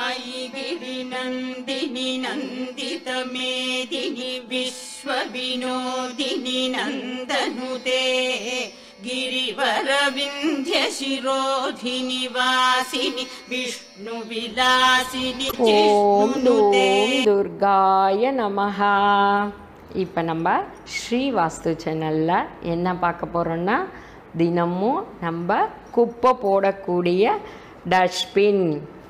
सायि गिरिनन्दिनि नन्दितमेदिनि विश्वविनोदिनि नन्दनुते गिरिवरविन्ध्यशिरोधिनि वासिनि विष्णुविलासिनि ஓம் जिष्णुनुते தூம் துர்காய நமஹா இப்போ நம்ம ஸ்ரீ வாஸ்து சேனலில் என்ன பார்க்க போகிறோன்னா தினமும் நம்ம குப்பை போடக்கூடிய டஸ்ட்பின்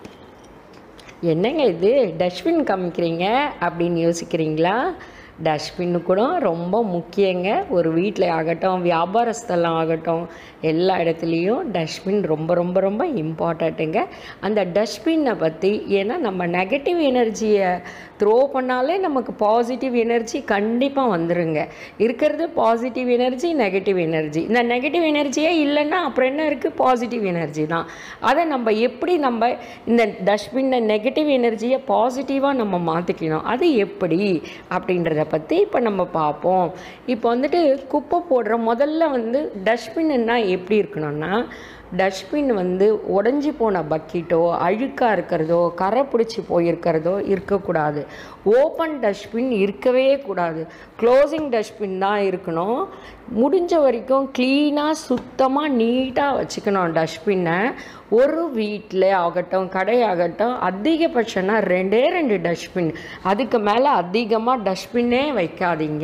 என்னங்க இது டஸ்ட்பின் காமிக்கிறீங்க அப்படின்னு யோசிக்கிறீங்களா டஸ்ட்பின்னு கூட ரொம்ப முக்கியங்க ஒரு வீட்டில் ஆகட்டும் வியாபார ஸ்தலம் ஆகட்டும் எல்லா இடத்துலையும் டஸ்ட்பின் ரொம்ப ரொம்ப ரொம்ப இம்பார்ட்டண்ட்டுங்க அந்த டஸ்ட்பின்னை பற்றி ஏன்னா நம்ம நெகட்டிவ் எனர்ஜியை த்ரோ பண்ணாலே நமக்கு பாசிட்டிவ் எனர்ஜி கண்டிப்பாக வந்துருங்க இருக்கிறது பாசிட்டிவ் எனர்ஜி நெகட்டிவ் எனர்ஜி இந்த நெகட்டிவ் எனர்ஜியே இல்லைன்னா அப்புறம் என்ன இருக்குது பாசிட்டிவ் எனர்ஜி தான் அதை நம்ம எப்படி நம்ம இந்த டஸ்ட்பின்னை நெகட்டிவ் எனர்ஜியை பாசிட்டிவாக நம்ம மாற்றிக்கணும் அது எப்படி அப்படின்றத பற்றி இப்போ நம்ம பார்ப்போம் இப்போ வந்துட்டு குப்பை போடுற முதல்ல வந்து டஸ்ட்பின்னா எப்படி இருக்கணும்னா டஸ்ட்பின் வந்து உடஞ்சி போன பக்கெட்டோ அழுக்காக இருக்கிறதோ கரை பிடிச்சி போயிருக்கிறதோ இருக்கக்கூடாது ஓப்பன் டஸ்ட்பின் இருக்கவே கூடாது க்ளோசிங் டஸ்ட்பின் தான் இருக்கணும் முடிஞ்ச வரைக்கும் க்ளீனாக சுத்தமாக நீட்டாக வச்சுக்கணும் டஸ்ட்பின்னை ஒரு வீட்டில் ஆகட்டும் கடையாகட்டும் அதிகபட்சம்னா ரெண்டே ரெண்டு டஸ்ட்பின் அதுக்கு மேலே அதிகமாக டஸ்ட்பின்னே வைக்காதீங்க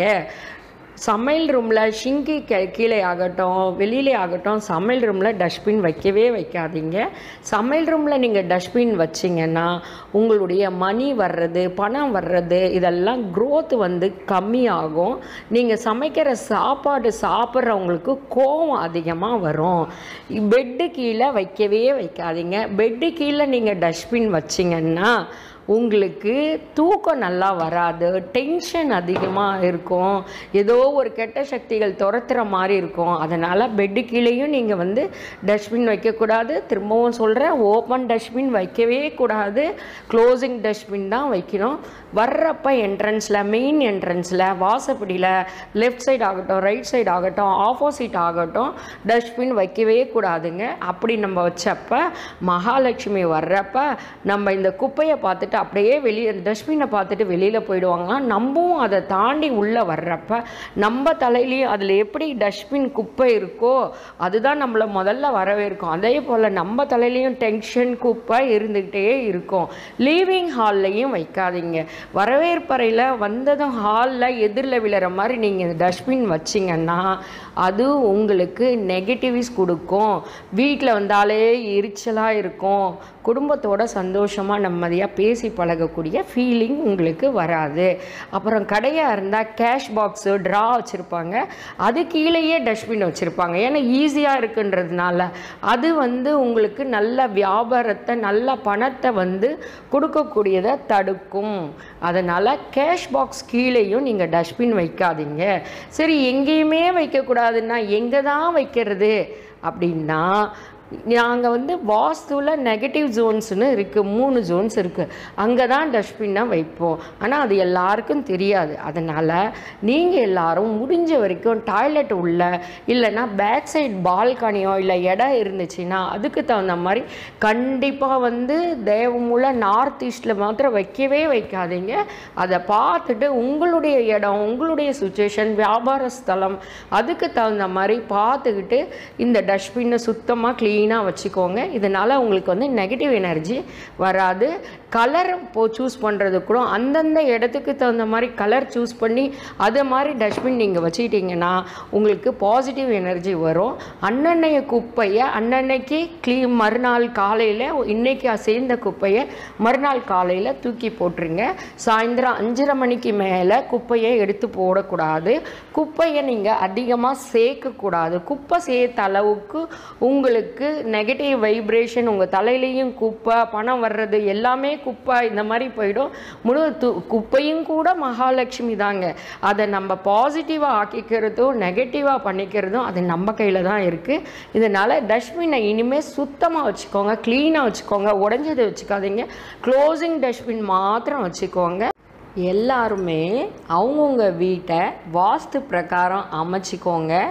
சமையல் ரூமில் ஷிங்கி கே கீழே ஆகட்டும் வெளியிலே ஆகட்டும் சமையல் ரூமில் டஸ்ட்பின் வைக்கவே வைக்காதீங்க சமையல் ரூமில் நீங்கள் டஸ்ட்பின் வச்சிங்கன்னா உங்களுடைய மணி வர்றது பணம் வர்றது இதெல்லாம் growth வந்து கம்மியாகும் நீங்கள் சமைக்கிற சாப்பாடு சாப்பிட்றவங்களுக்கு கோவம் அதிகமாக வரும் பெட்டு கீழே வைக்கவே வைக்காதீங்க பெட்டு கீழே நீங்கள் டஸ்ட்பின் வச்சிங்கன்னா உங்களுக்கு தூக்கம் நல்லா வராது டென்ஷன் அதிகமாக இருக்கும் ஏதோ ஒரு கெட்ட சக்திகள் துரத்துற மாதிரி இருக்கும் அதனால் பெட்டு கீழேயும் நீங்கள் வந்து டஸ்ட்பின் வைக்கக்கூடாது திரும்பவும் சொல்கிறேன் ஓப்பன் டஸ்ட்பின் வைக்கவே கூடாது க்ளோசிங் டஸ்ட்பின் தான் வைக்கணும் வர்றப்ப என்ட்ரன்ஸில் மெயின் என்ட்ரன்ஸில் வாசப்படியில் லெஃப்ட் சைடு ஆகட்டும் ரைட் சைடு ஆகட்டும் ஆப்போசிட் ஆகட்டும் டஸ்ட்பின் வைக்கவே கூடாதுங்க அப்படி நம்ம வச்சப்ப மகாலட்சுமி வர்றப்ப நம்ம இந்த குப்பையை பார்த்துட்டு அப்படியே வெளியே டஸ்ட்பினை பார்த்துட்டு வெளியில் போயிடுவாங்க நம்மவும் அதை தாண்டி உள்ளே வர்றப்ப நம்ம தலையிலையும் அதில் எப்படி டஸ்ட்பின் குப்பை இருக்கோ அதுதான் நம்மளை முதல்ல வரவேற்கும் அதே போல் நம்ம தலையிலையும் டென்ஷன் குப்பை இருந்துக்கிட்டே இருக்கும் லீவிங் ஹால்லையும் வைக்காதீங்க வரவேற்பறையில் வந்ததும் ஹாலில் எதிரில் விழுற மாதிரி நீங்கள் டஸ்ட்பின் வச்சிங்கன்னா அது உங்களுக்கு நெகட்டிவ்ஸ் கொடுக்கும் வீட்டில் வந்தாலே எரிச்சலாக இருக்கும் குடும்பத்தோட சந்தோஷமாக நிம்மதியாக பேசி பழகக்கூடிய ஃபீலிங் உங்களுக்கு வராது அப்புறம் கடையாக இருந்தால் கேஷ் பாக்ஸு ட்ரா வச்சுருப்பாங்க அது கீழேயே டஸ்ட்பின் வச்சுருப்பாங்க ஏன்னா ஈஸியாக இருக்குன்றதுனால அது வந்து உங்களுக்கு நல்ல வியாபாரத்தை நல்ல பணத்தை வந்து கொடுக்கக்கூடியதை தடுக்கும் அதனால் கேஷ் பாக்ஸ் கீழேயும் நீங்கள் டஸ்ட்பின் வைக்காதீங்க சரி எங்கேயுமே வைக்கக்கூடாதுன்னா எங்கே தான் வைக்கிறது அப்படின்னா நாங்கள் வந்து வாஸ்துவில் நெகட்டிவ் ஜோன்ஸ்னு இருக்குது மூணு ஜோன்ஸ் இருக்குது அங்கே தான் டஸ்ட்பின்னை வைப்போம் ஆனால் அது எல்லாருக்கும் தெரியாது அதனால் நீங்கள் எல்லாரும் முடிஞ்ச வரைக்கும் டாய்லெட் உள்ள இல்லைன்னா பேக் சைடு பால்கனியோ இல்லை இடம் இருந்துச்சுன்னா அதுக்கு தகுந்த மாதிரி கண்டிப்பாக வந்து தேவமூல நார்த் ஈஸ்டில் மாத்திரம் வைக்கவே வைக்காதீங்க அதை பார்த்துட்டு உங்களுடைய இடம் உங்களுடைய சுச்சுவேஷன் வியாபார ஸ்தலம் அதுக்கு தகுந்த மாதிரி பார்த்துக்கிட்டு இந்த டஸ்ட்பின்னை சுத்தமாக க்ளீனாக வச்சுக்கோங்க இதனால் உங்களுக்கு வந்து நெகட்டிவ் எனர்ஜி வராது கலர் இப்போ சூஸ் பண்ணுறது கூட அந்தந்த இடத்துக்கு தகுந்த மாதிரி கலர் சூஸ் பண்ணி அது மாதிரி டஸ்ட்பின் நீங்கள் வச்சுக்கிட்டிங்கன்னா உங்களுக்கு பாசிட்டிவ் எனர்ஜி வரும் அன்னன்னைய குப்பையை அன்னன்னைக்கு க்ளீ மறுநாள் காலையில் இன்னைக்கு சேர்ந்த குப்பையை மறுநாள் காலையில் தூக்கி போட்டுருங்க சாயந்தரம் அஞ்சரை மணிக்கு மேலே குப்பையை எடுத்து போடக்கூடாது குப்பையை நீங்கள் அதிகமாக சேர்க்கக்கூடாது குப்பை சேர்த்த அளவுக்கு உங்களுக்கு நெகட்டிவ் வைப்ரேஷன் உங்கள் தலையிலையும் குப்பை பணம் வர்றது எல்லாமே குப்பை இந்த மாதிரி போயிடும் முழு து குப்பையும் கூட மகாலட்சுமி தாங்க அதை நம்ம பாசிட்டிவாக ஆக்கிக்கிறதும் நெகட்டிவாக பண்ணிக்கிறதும் அது நம்ம கையில் தான் இருக்குது இதனால் டஸ்ட்பினை இனிமேல் சுத்தமாக வச்சுக்கோங்க க்ளீனாக வச்சுக்கோங்க உடஞ்சதை வச்சுக்காதீங்க க்ளோசிங் டஸ்ட்பின் மாத்திரம் வச்சுக்கோங்க எல்லாருமே அவங்கவுங்க வீட்டை வாஸ்து பிரகாரம் அமைச்சிக்கோங்க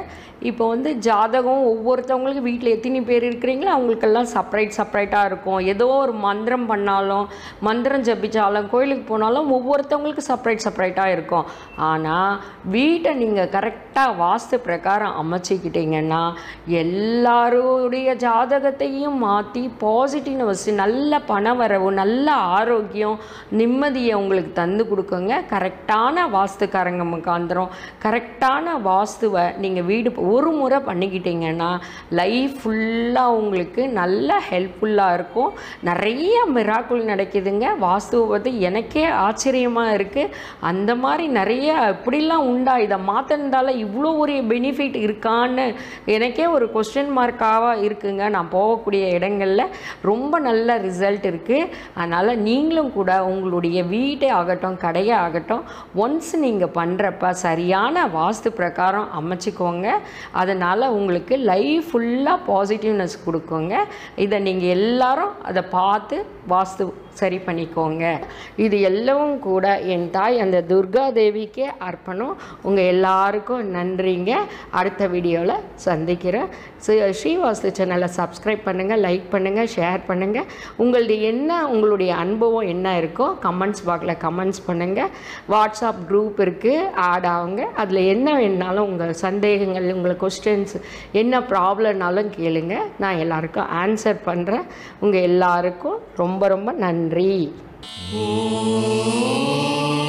இப்போ வந்து ஜாதகம் ஒவ்வொருத்தவங்களுக்கு வீட்டில் எத்தனை பேர் இருக்கிறீங்களோ அவங்களுக்கெல்லாம் செப்பரேட் செப்பரேட்டாக இருக்கும் ஏதோ ஒரு மந்திரம் பண்ணாலும் மந்திரம் ஜபிச்சாலும் கோயிலுக்கு போனாலும் ஒவ்வொருத்தவங்களுக்கு செப்பரேட் செப்பரேட்டாக இருக்கும் ஆனால் வீட்டை நீங்கள் கரெக்டாக வாஸ்து பிரகாரம் அமைச்சிக்கிட்டீங்கன்னா எல்லாருடைய ஜாதகத்தையும் மாற்றி பாசிட்டிவ்னஸ் நல்ல பண வரவு நல்ல ஆரோக்கியம் நிம்மதியை உங்களுக்கு தந்து கொடுக்குங்க கரெக்டான வாஸ்துக்காரங்க முகாந்திரம் கரெக்டான வாஸ்துவை நீங்கள் வீடு ஒரு முறை பண்ணிக்கிட்டீங்கன்னா லைஃப் ஃபுல்லாக உங்களுக்கு நல்ல ஹெல்ப்ஃபுல்லாக இருக்கும் நிறைய மிராக்குள் நடக்குதுங்க வாஸ்துவை பற்றி எனக்கே ஆச்சரியமாக இருக்குது அந்த மாதிரி நிறைய இப்படிலாம் உண்டா இதை மாற்றினதால இவ்வளோ ஒரு பெனிஃபிட் இருக்கான்னு எனக்கே ஒரு கொஸ்டின் மார்க்காக இருக்குங்க நான் போகக்கூடிய இடங்களில் ரொம்ப நல்ல ரிசல்ட் இருக்குது அதனால் நீங்களும் கூட உங்களுடைய வீட்டே ஆகட்டும் கடையே ஆகட்டும் ஒன்ஸ் நீங்கள் பண்ணுறப்ப சரியான வாஸ்து பிரகாரம் அமைச்சிக்கோங்க அதனால் உங்களுக்கு லைஃப் ஃபுல்லாக பாசிட்டிவ்னஸ் கொடுக்குங்க இதை நீங்கள் எல்லாரும் அதை பார்த்து வாஸ்து சரி பண்ணிக்கோங்க இது எல்லாம் கூட என் தாய் அந்த துர்கா தேவிக்கே அர்ப்பணம் உங்கள் எல்லாருக்கும் நன்றிங்க அடுத்த வீடியோவில் சந்திக்கிறேன் ஸ்ரீ- ஸ்ரீவாஸ்து சேனலை சப்ஸ்கிரைப் பண்ணுங்கள் லைக் பண்ணுங்கள் ஷேர் பண்ணுங்கள் உங்களுடைய என்ன உங்களுடைய அனுபவம் என்ன இருக்கோ கமெண்ட்ஸ் பாக்ஸில் கமெண்ட்ஸ் பண்ணுங்கள் வாட்ஸ்அப் குரூப் இருக்குது ஆட் ஆகுங்க அதில் என்ன வேணாலும் உங்கள் சந்தேகங்கள் உங்கள் கொஸ்டின்ஸ் என்ன ப்ராப்ளம்னாலும் கேளுங்க நான் எல்லாருக்கும் ஆன்சர் பண்ணுறேன் உங்கள் எல்லாருக்கும் ரொம்ப ரொம்ப நன்றி ஓம்